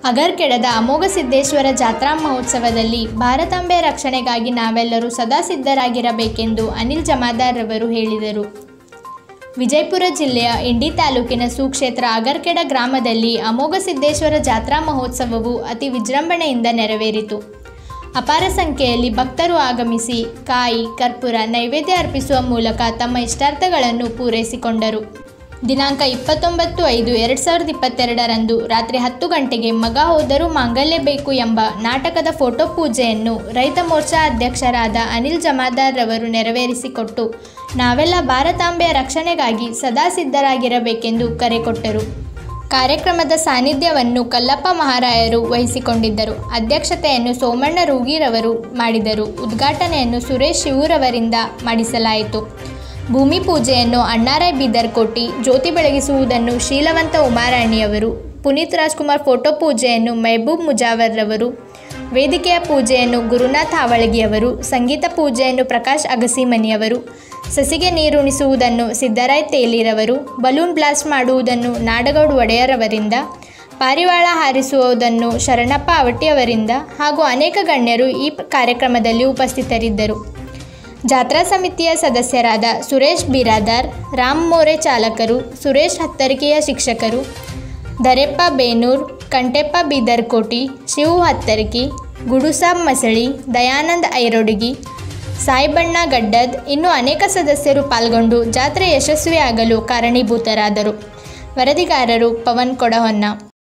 ಅಗರ್ಕೆಡದ ಅಮೋಘ ಸಿದ್ದೇಶ್ವರ ಜಾತ್ರಾ ಮಹೋತ್ಸವದಲ್ಲಿ ಭಾರತಾಂಬೆ ರಕ್ಷಣೆಗಾಗಿ ನಾವೆಲ್ಲರೂ ಸದಾ ಸಿದ್ಧರಾಗಿರಬೇಕೆಂದು ಅನಿಲ್ ಜಮಾದಾರ್ ರವರು ಹೇಳಿದರು ವಿಜಯಪುರ ಜಿಲ್ಲೆಯ ಇಂಡಿ ತಾಲೂಕಿನ ಸುಕ್ಷೇತ್ರ ಅಗರ್ಕೆಡ ಗ್ರಾಮದಲ್ಲಿ ಅಮೋಘ ಸಿದ್ದೇಶ್ವರ ಜಾತ್ರಾ ಮಹೋತ್ಸವವು ಅತಿ ವಿಜೃಂಭಣೆಯಿಂದ ನೆರವೇರಿತು ಅಪಾರ ಸಂಖ್ಯೆಯಲ್ಲಿ ಭಕ್ತರು ಆಗಮಿಸಿ ಕಾಯಿ ಕರ್ಪೂರ ನೈವೇದ್ಯ ಅರ್ಪಿಸುವ ಮೂಲಕ ತಮ್ಮ ಇಷ್ಟಾರ್ಥಗಳನ್ನು ಪೂರೈಸಿಕೊಂಡರು ದಿನಾಂಕ ಇಪ್ಪತ್ತೊಂಬತ್ತು ಐದು ಎರಡು ಸಾವಿರದ ಇಪ್ಪತ್ತೆರಡರಂದು ರಾತ್ರಿ ಹತ್ತು ಗಂಟೆಗೆ ಮಗ ಹೋದರೂ ಮಾಂಗಲ್ಯ ಬೇಕು ಎಂಬ ನಾಟಕದ ಫೋಟೋ ಪೂಜೆಯನ್ನು ರೈತ ಮೋರ್ಚಾ ಅಧ್ಯಕ್ಷರಾದ ಅನಿಲ್ ಜಮಾದಾರ್ ರವರು ನೆರವೇರಿಸಿಕೊಟ್ಟು ನಾವೆಲ್ಲ ಭಾರತಾಂಬೆಯ ರಕ್ಷಣೆಗಾಗಿ ಸದಾ ಸಿದ್ಧರಾಗಿರಬೇಕೆಂದು ಕರೆ ಕೊಟ್ಟರು ಕಾರ್ಯಕ್ರಮದ ಸಾನ್ನಿಧ್ಯವನ್ನು ಕಲ್ಲಪ್ಪ ಮಹಾರಾಯರು ವಹಿಸಿಕೊಂಡಿದ್ದರು ಅಧ್ಯಕ್ಷತೆಯನ್ನು ಸೋಮಣ್ಣ ರೂಗಿರವರು ಮಾಡಿದರು ಉದ್ಘಾಟನೆಯನ್ನು ಸುರೇಶ್ ಶಿವೂರವರಿಂದ ಮಾಡಿಸಲಾಯಿತು ಭೂಮಿ ಪೂಜೆಯನ್ನು ಅಣ್ಣಾರಾಯ್ ಬೀದರ್ಕೋಟಿ ಜ್ಯೋತಿ ಬೆಳಗಿಸುವುದನ್ನು ಶೀಲವಂತ ಉಮಾರಾಣಿಯವರು ಪುನೀತ್ ರಾಜ್ಕುಮಾರ್ ಫೋಟೋ ಪೂಜೆಯನ್ನು ಮೆಹಬೂಬ್ ಮುಜಾವರ್ ರವರು ವೇದಿಕೆಯ ಪೂಜೆಯನ್ನು ಗುರುನಾಥ್ ಹಾವಳಗಿಯವರು ಸಂಗೀತ ಪೂಜೆಯನ್ನು ಪ್ರಕಾಶ್ ಅಗಸಿಮನಿಯವರು ಸಸಿಗೆ ನೀರುಣಿಸುವುದನ್ನು ಸಿದ್ದರಾಯ್ ತೇಲಿರವರು ಬಲೂನ್ ಬ್ಲಾಸ್ಟ್ ಮಾಡುವುದನ್ನು ನಾಡಗೌಡ್ ಒಡೆಯರವರಿಂದ ಪಾರಿವಾಳ ಹಾರಿಸುವುದನ್ನು ಶರಣಪ್ಪ ಅವಟಿಯವರಿಂದ ಹಾಗೂ ಅನೇಕ ಗಣ್ಯರು ಈ ಕಾರ್ಯಕ್ರಮದಲ್ಲಿ ಉಪಸ್ಥಿತರಿದ್ದರು ಜಾತ್ರಾ ಸಮಿತಿಯ ಸದಸ್ಯರಾದ ಸುರೇಶ್ ಬಿರಾದಾರ್ ರಾಮ್ ಮೋರೆ ಚಾಲಕರು ಸುರೇಶ್ ಹತ್ತರಿಕೆಯ ಶಿಕ್ಷಕರು ದರೆಪ್ಪ ಬೇನೂರ್ ಕಂಟೆಪ್ಪ ಬೀದರ್ಕೋಟಿ ಶಿವು ಹತ್ತರ್ಕಿ ಗುಡುಸಾಬ್ ಮಸಳಿ ದಯಾನಂದ್ ಐರೋಡಿಗಿ ಸಾಯಿಬಣ್ಣ ಗಡ್ಡದ್ ಇನ್ನೂ ಅನೇಕ ಸದಸ್ಯರು ಪಾಲ್ಗೊಂಡು ಜಾತ್ರೆ ಯಶಸ್ವಿಯಾಗಲು ಕಾರಣೀಭೂತರಾದರು ವರದಿಗಾರರು ಪವನ್ ಕೊಡಹೊನ್ನ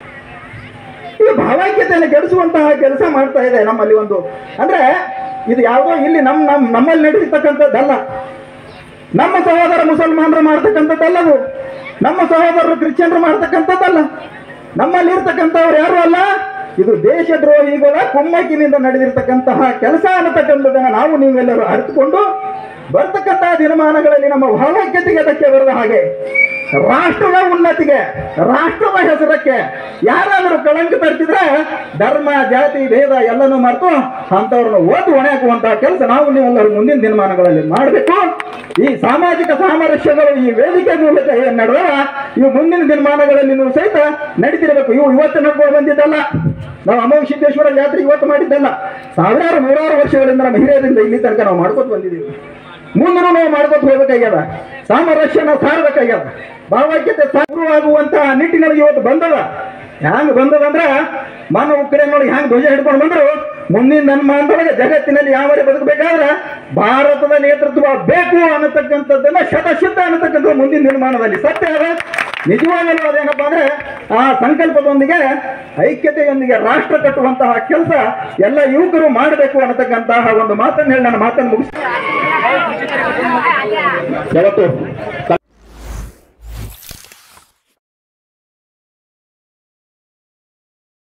ಇದು ಭಾವೈಕ್ಯತೆಯನ್ನು ಕೆಡಿಸುವಂತಹ ಕೆಲಸ ಮಾಡ್ತಾ ಇದೆ ನಮ್ಮಲ್ಲಿ ಒಂದು ಅಂದ್ರೆ ಇದು ಯಾವುದೋ ಇಲ್ಲಿ ನಮ್ಮ ನಮ್ಮ ನಮ್ಮಲ್ಲಿ ನಡೆದಿರ್ತಕ್ಕಂಥದ್ದಲ್ಲ ನಮ್ಮ ಸಹೋದರ ಮುಸಲ್ಮಾನರು ಮಾಡ್ತಕ್ಕಂಥದ್ದಲ್ಲ ಅದು ನಮ್ಮ ಸಹೋದರರು ಕ್ರಿಶ್ಚಿಯನ್ರು ಮಾಡ್ತಕ್ಕಂಥದ್ದಲ್ಲ ನಮ್ಮಲ್ಲಿ ಇರ್ತಕ್ಕಂಥವ್ರು ಯಾರು ಅಲ್ಲ ಇದು ದೇಶದ್ರೋಹಿಗಳ ಕುಮ್ಮಕ್ಕಿನಿಂದ ನಡೆದಿರ್ತಕ್ಕಂತಹ ಕೆಲಸ ಅನ್ನತಕ್ಕಂಥದ್ದನ್ನು ನಾವು ನೀವೆಲ್ಲರೂ ಅರಿತುಕೊಂಡು ಬರ್ತಕ್ಕಂತಹ ದಿನಮಾನಗಳಲ್ಲಿ ನಮ್ಮ ಭಾವೈಕ್ಯತೆಗೆ ಧಕ್ಕೆ ಬರದ ಹಾಗೆ ರಾಷ್ಟ್ರದ ಉನ್ನತಿಗೆ ರಾಷ್ಟ್ರದ ಹೆಸರಕ್ಕೆ ಯಾರಾದರೂ ಕಳಂಕ ತರ್ತಿದ್ರೆ ಧರ್ಮ ಜಾತಿ ಭೇದ ಎಲ್ಲನೂ ಮರೆತು ಅಂಥವ್ರನ್ನ ಓದು ಹೊಣೆ ಹಾಕುವಂತಹ ಕೆಲಸ ನಾವು ನೀವೆಲ್ಲರೂ ಮುಂದಿನ ದಿನಮಾನಗಳಲ್ಲಿ ಮಾಡಬೇಕು ಈ ಸಾಮಾಜಿಕ ಸಾಮರಸ್ಯಗಳು ಈ ವೇದಿಕೆ ಮೂಲಕ ಏನ್ ನಡೆದ ಇವು ಮುಂದಿನ ದಿನಮಾನಗಳಲ್ಲಿ ನೀವು ಸಹಿತ ನಡೀತಿರ್ಬೇಕು ಇವು ಇವತ್ತು ನಡ್ಕೊಂಡು ಬಂದಿದ್ದಲ್ಲ ನಾವು ಅಮೋಘ ಸಿದ್ದೇಶ್ವರ ಜಾತ್ರೆ ಇವತ್ತು ಮಾಡಿದ್ದಲ್ಲ ಸಾವಿರಾರು ನೂರಾರು ವರ್ಷಗಳಿಂದ ನಮ್ಮ ಹಿರಿಯರಿಂದ ಇಲ್ಲಿ ತನಕ ನಾವು ಮಾಡ್ಕೊತ ಬಂದಿದ್ದೀವಿ ಮುಂದೂ ನಾವು ಮಾಡ್ಕೊತ ಹೋಗ್ಬೇಕಾಗ್ಯದ ಸಾಮರಸ್ಯನ ಸಾರ್ಬೇಕಾಗ್ಯದ ಭಾವೈಕ್ಯತೆ ಸಾಗುವಂತಹ ನಿಟ್ಟಿನಲ್ಲಿ ಇವತ್ತು ಬಂದದ ಹ್ಯಾಂಗ ಬಂದದಂದ್ರ ಮಾನ ಉಕ್ರೇನ್ ನೋಡಿ ಹ್ಯಾಂಗ ಧ್ವಜ ಹಿಡ್ಕೊಂಡು ಬಂದ್ರು ಮುಂದಿನ ನನ್ಮಾನದೊಳಗೆ ಜಗತ್ತಿನಲ್ಲಿ ಯಾವ ಬದುಕಬೇಕಾದ್ರೆ ಭಾರತದ ನೇತೃತ್ವ ಬೇಕು ಅನ್ನತಕ್ಕಂಥದ್ದನ್ನ ಶತಶುದ್ಧ ಅನ್ನತಕ್ಕಂಥ ಮುಂದಿನ ನಿರ್ಮಾಣದಲ್ಲಿ ಸತ್ಯ ಅದ ನಿಜವಾಗಲೂ ಅದೇನಪ್ಪ ಅಂದ್ರೆ ಆ ಸಂಕಲ್ಪದೊಂದಿಗೆ ಐಕ್ಯತೆಯೊಂದಿಗೆ ರಾಷ್ಟ್ರ ಕಟ್ಟುವಂತಹ ಕೆಲಸ ಎಲ್ಲ ಯುವಕರು ಮಾಡಬೇಕು ಅನ್ನತಕ್ಕಂತಹ ಒಂದು ಮಾತನ್ನು ಹೇಳಿ ನನ್ನ ಮಾತನ್ನು ಮುಗಿಸ್ ಯಾವತ್ತು